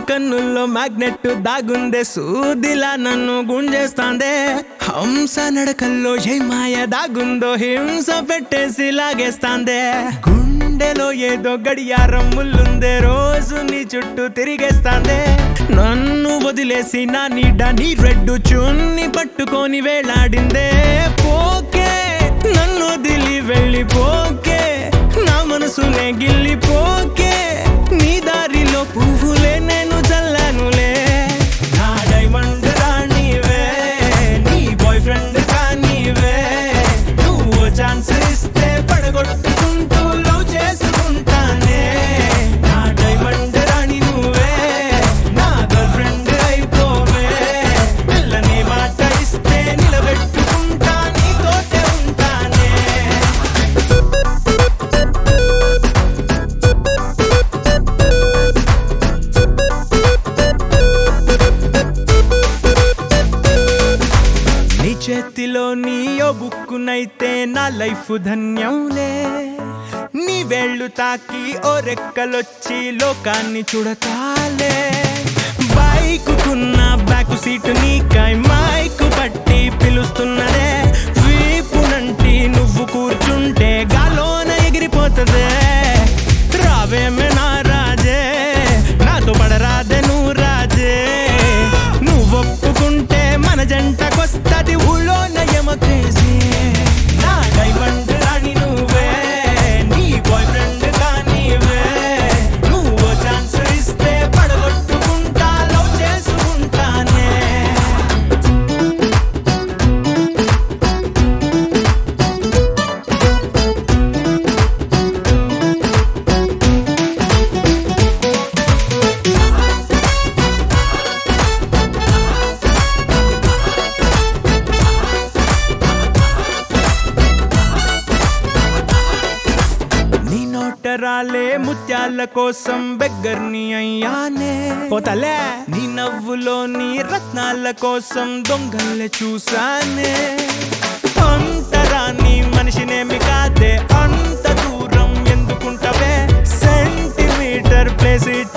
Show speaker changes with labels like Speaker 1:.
Speaker 1: కన్నుల్లో మ్యాగ్నెట్ దాగుందే సూదిలా నన్ను గుంజేస్తాందే హంస నడకల్లో ఏ మాయ దాగుందో హింస పెట్టేసి లాగేస్తాందే గుండెలో ఏదో గడియారం ముల్లుందే రోజు నీ చుట్టూ తిరిగేస్తాందే నన్ను వదిలేసి నా నీడ నీ రెడ్డు చున్ని పట్టుకొని వేలాడిందే పోకే నన్ను వదిలి వెళ్ళిపోకే నా మనసునే గిల్లిపోకే నీ దారిలో పువ్వులే నేను చల్లానులే నా డైమండ్ రాణివే నీ బాయ్ ఫ్రెండ్ కానీవే నువ్వు ఛాన్స్ ఇస్తే పడగొట్టుకుంటూ లవ్ చేసుకుంటానే నా డైమండ్ రాణి నువ్వే నా గర్ల్ ఫ్రెండ్ అయిపోవే పిల్లని మాట ఇస్తే నిలబెట్టుకుంటా నీతోటే ఉంటానే నీ చేతిలో నీ ఓ బుక్కునైతే నా లైఫ్ ధన్యంలే నీ వేళ్ళు తాకి ఓ రెక్కలొచ్చి లోకాన్ని చూడతాలే బైక్ కున్న బ్యాక్ సీటు నీకై మైక్ పట్టి పిలుస్తున్నదే వీపునంటి నువ్వు కూర్చుంటే గాలోన ఎగిరిపోతదే రావేమే నా రాజే నాతో పడరాదే నువ్వు రాజే నువ్వు ఒప్పుకుంటే మన జంటకొస్తది ఊళ్ళో నయమ క్రేజీ నా డైమండ్ రాణి నువ్వే నీ బాయ్ ఫ్రెండ్ కానీవే నువ్వు ఛాన్స్ ఇస్తే పడగొట్టుకుంటా లవ్ చేసుకుంటానే నీ నోటరాలే ముత్యాల కోసం బెగ్గర్ని అయ్యానే పోతలే నీ నవ్వులోని రత్నాల కోసం దొంగల్లే చూసానే అంతరాని మనిషినేమి కాదే అంత దూరం ఎందుకుంటవే సెంటీమీటర్ ప్లేస్ ఇచ్చి